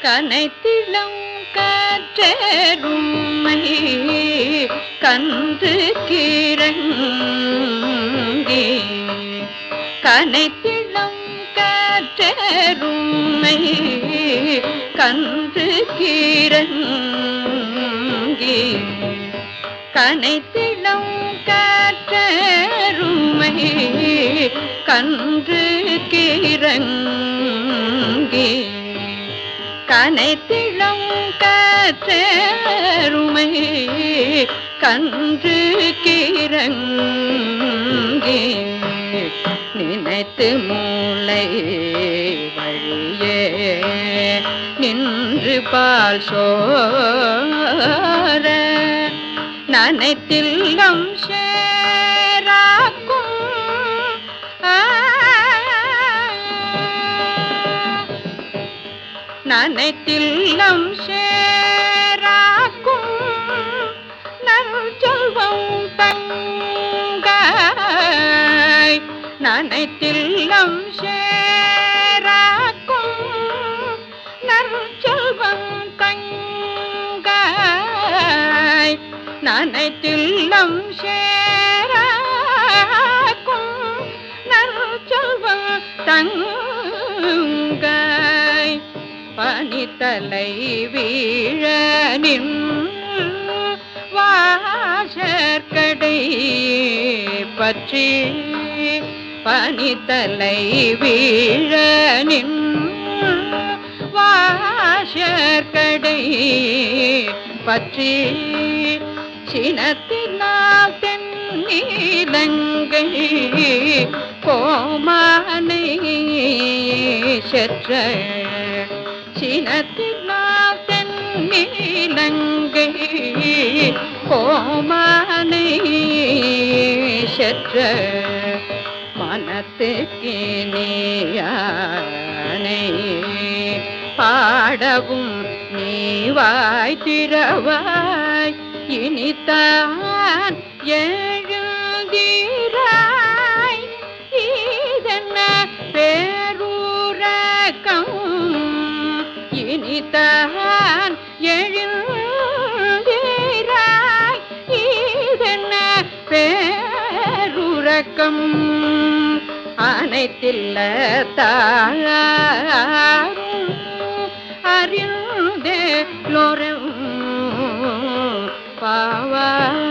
கனைத்திளம் காற்றருமை கன்று கிறங்கி கனைத்திளம் காற்றருமை கன்று கிறங்கி கனைத்திளம் காற்றருமை கன்று கிறங்கி கனைத்திளம் காற்றருமை கன்று கிறங்கி நினைத்து மூளை வழியே நின்று பால் சோர நனைத்தில்லம் சேராக்கும் ஆ. நனைத்தில்லம் சேராக்கும் நற்செல்வம் தங்காய் நனைத்தில்லம் சேராக்கும் நற்செல்வம் தங்காய் நனைத்தில்லம் சேராக்கும் நற்செல்வம் தங்காய் பனித்தலை வீழ நின் வாசற்கடை பற்றி பனித்தலை வீழ நின் வாசற்கடை பற்றி சினத்தினால் தென்னீலங்கை கோமானை செற்ற சினத்தினால் தென்னீலங்கை கோமானை செற்ற மனத்துக்கு நீயானை பாடவும் நீ வாய் திறவாய் இனித்தான் எழுந்தீராய் இதென்ன பேரூரகம் இனித்தான் எழுந்தீராய் இதென்ன பேருறக்கம் அனைத்தில்ல தாரும் அறிந்தே லோரம் பாவா